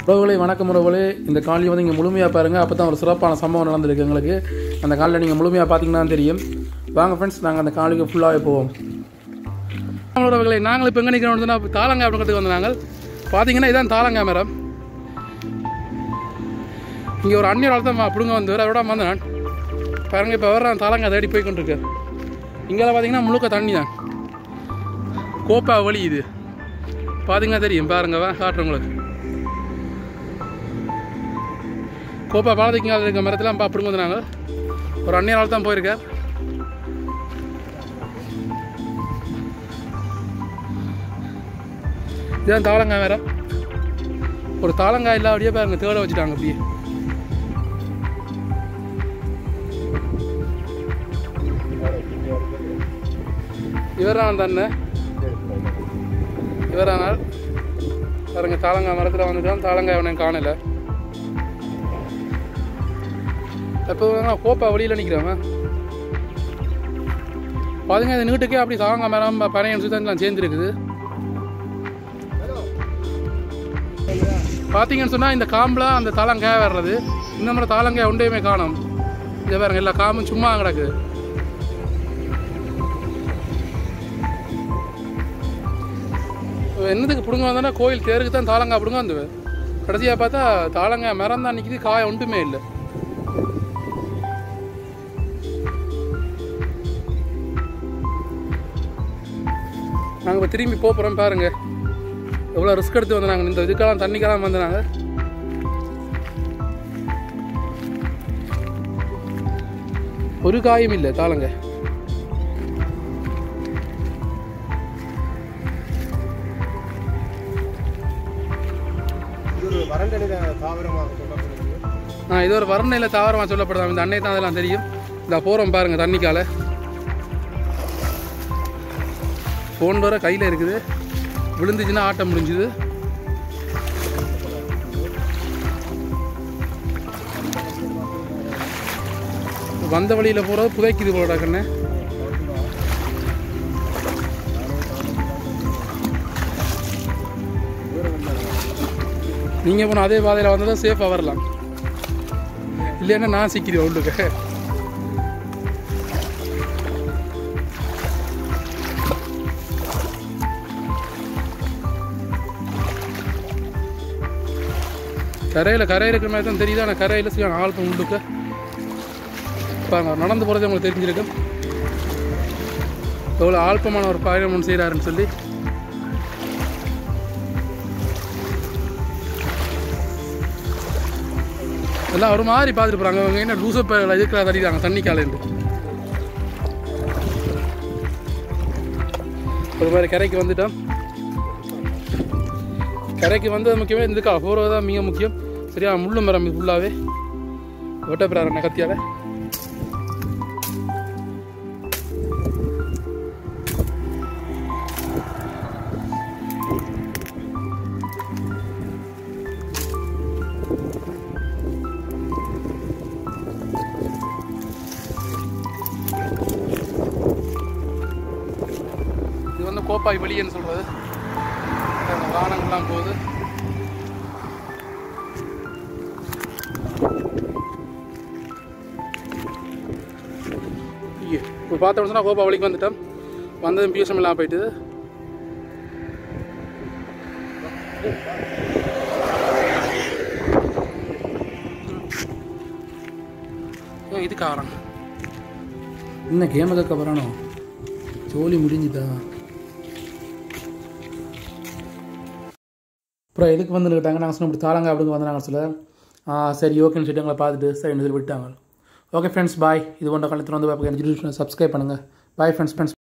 உறவுகளே வணக்கம் உறவுகளே இந்த காலையை வந்து இங்கே முழுமையாக பாருங்கள் அப்போ தான் ஒரு சிறப்பான சம்பவம் நடந்திருக்கு எங்களுக்கு அந்த காலையில் நீங்கள் முழுமையாக பார்த்தீங்கன்னா தெரியும் வாங்க ஃப்ரெண்ட்ஸ் நாங்கள் அந்த காலைக்கு ஃபுல்லாகவே போவோம் உறவுகளே நாங்கள் இப்போ எங்கே நிற்கிறோம் தாளங்காய் அப்படிங்கிறதுக்கு வந்து நாங்கள் பார்த்தீங்கன்னா இதான் தாளங்காய் மரம் இங்கே ஒரு அந்நியர் தான் பிடுங்க வந்து அவரோட வந்து நான் பாருங்க இப்போ வர தாளங்காய் தேடி போய் கொண்டிருக்கார் இங்கெல்லாம் பார்த்தீங்கன்னா முழுக்க தண்ணி தான் கோப்பா வழி இது பார்த்தீங்கன்னா தெரியும் பாருங்க வா காட்டுறேன் உங்களுக்கு கோப்பா பாலத்துக்கு இங்கே இருக்க மரத்தெல்லாம் பா பிடுங்க வந்து நாங்கள் ஒரு அந்நியரால் தான் போயிருக்கார் இதுதான் தாளங்காய் வேற ஒரு தாளங்காய் இல்லை அப்படியே பாருங்க தேட வச்சுட்டாங்க அப்படியே இவரான் தானே இவரானால் பாருங்க தாளங்காய் மரத்தில் வந்துட்டான் தாளங்காய் அவனை காணல எப்போ கோப்பா வழியில் நிற்கிறவன் பாருங்க இந்த நீட்டுக்கே அப்படி தாளங்காய் மரம் பனையன் சுத்தம் சேர்ந்துருக்குது பார்த்தீங்கன்னு சொன்னால் இந்த காம்பில் அந்த தாளங்காய் வர்றது இந்த மாதிரி தாளங்காய் ஒன்றையுமே காணும் இதை பாருங்க எல்லா காம்பும் சும்மா கிடக்குது என்னதுக்கு பிடுங்க வந்தோன்னா கோயில் தேருக்கு தான் தாளங்காய் பிடுங்க வந்து கடைசியாக பார்த்தா தாளங்காய் மரம் தான் நிற்கிது காய் ஒன்றுமே இல்லை நாங்கள் இப்போ திரும்பி போக போகிறோம் பாருங்க எவ்வளோ ரிஸ்க் எடுத்து வந்தாங்க இந்த இதுக்கெல்லாம் தண்ணிக்கெல்லாம் வந்தாங்க ஒரு காயும் இல்லை தாளங்க இது ஒரு வறண்டனித தாவரமாக சொல்லப்படுகிறது ஆ இது ஒரு வறண்டையில் தாவரமாக சொல்லப்படுதாம் இந்த அன்னை தான் அதெல்லாம் தெரியும் இந்த போகிறோம் பாருங்க தண்ணிக்கால ஃபோன் வர கையில் இருக்குது விழுந்துச்சுன்னா ஆட்டம் முடிஞ்சுது வந்த வழியில் போகிறது புதைக்குது போலடா கண்ணு நீங்கள் போன அதே பாதையில் வந்தால் சேஃபாக வரலாம் இல்லைன்னா நான் சிக்கிறேன் உள்ளுக்கு கரையில் கரை இருக்கிற மாதிரி தான் தெரியுது ஆனால் கரையில் சரியான ஆள் உள்ளுக்க பாருங்க நடந்து போகிறது உங்களுக்கு தெரிஞ்சிருக்கும் எவ்வளோ ஆல்பமான ஒரு பயணம் ஒன்று செய்கிறாருன்னு சொல்லி எல்லாம் ஒரு மாதிரி பார்த்துட்டு போகிறாங்க அவங்க என்ன லூச பேரில் இருக்கிற தடிக்கிறாங்க தண்ணி காலேந்து ஒரு மாதிரி கரைக்கு வந்துட்டோம் கரைக்கு வந்து முக்கியமே இந்த கா போகிறது தான் மிக முக்கியம் சரியா முள்ளு மரம் இது ஃபுல்லாகவே வெட்டப்பிறாரு கத்தியால் இது வந்து கோப்பாய் வெளியேன்னு சொல்கிறது அந்த வானங்கள்லாம் போகுது ஐயோ, இப்போ பார்த்தோம்னு சொன்னால் கோப்பா வழிக்கு வந்துட்டோம் வந்ததும் பிஎஸ்எம் இல்லாமல் போயிட்டு ஏன் இதுக்கு ஆகிறான் என்ன கேம கேட்க வரானோ ஜோலி முடிஞ்சுதா அப்புறம் எதுக்கு வந்து கேட்டாங்க நாங்கள் சொன்ன இப்படி தாளங்க அப்படின்னு வந்தாங்க சொல்ல ஆ சரி ஓகேன்னு சொல்லிட்டு எங்களை பார்த்துட்டு சரி சொல்லி விட்டாங்க ஓகே ஃப்ரெண்ட்ஸ் பாய் இது போன்ற கணத்தில் வந்து பார்ப்போம் சப்ஸ்கிரைப் பண்ணுங்கள் பாய் ஃப்ரெண்ட்ஸ் ஃப்ரெண்ட்ஸ்